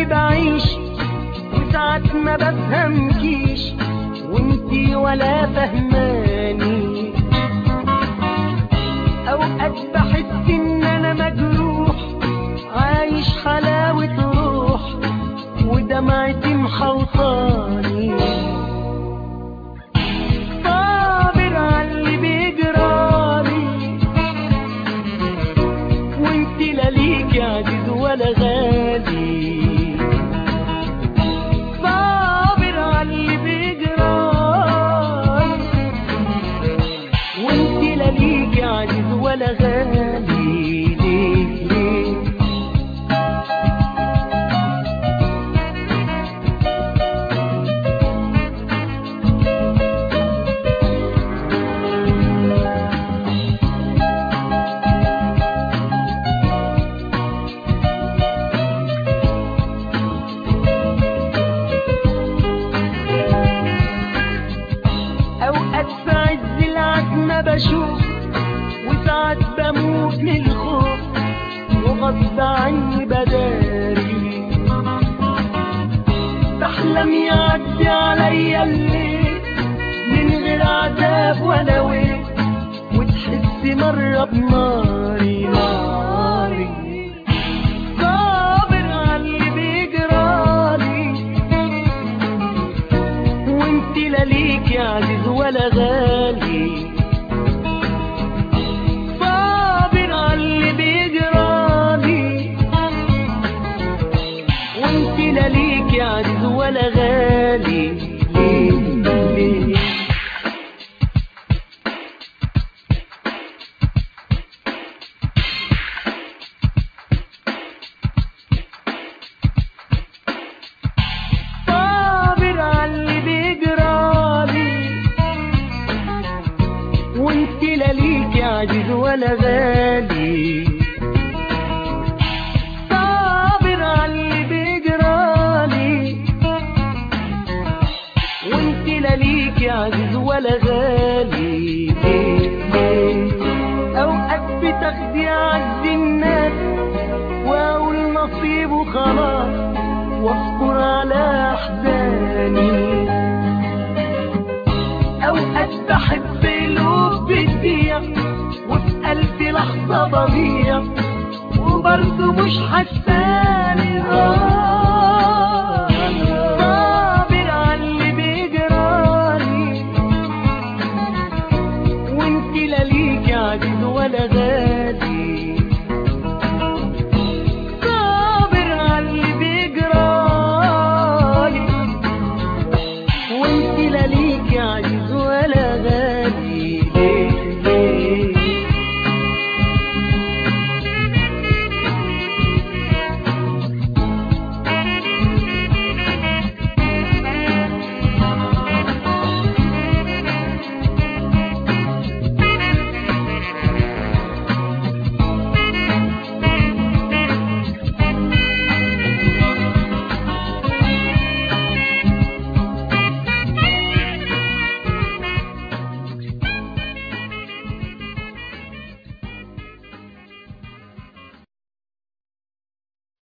بعيش وساعات ما بفهمكيش وانتي ولا فهماني اوقات بحس ان انا مجروح عايش حلاوة روح ودمعتي محوطاني صابر على اللي بيجرالي وانت لا ليك عزيز ولا غالي صابر على اللي بيجرالي وانت لا ليك عزيز ولا غالي ليه ليه اوقات في عز العتمة بشوف وساعات بموت من الخوف وغصب عني بداري بحلم يعدي عليا الليل من غير عذاب ولا ويل وتحس مرة بناري ناري صابر على اللي بيجرالي وانت لا ليك يا عزيز ولا غالي صابر على اللي بيجرالي وانت لا ليك يا عزيز ولا غالي ليه ليه صابر على اللي بيجرالي وانت لا ليك يا عزيز ولا غالي صابر على اللي بيجرالي وانت لا ليك يا عزيز ولا غالي ليه ليه اوقات بتاخدي عز الناس واقول نصيب وخلاص واصبر على احزاني اوقات بحب قلوب بتضيع وفي قلبي لحظه بضيع وبرضه مش حاساني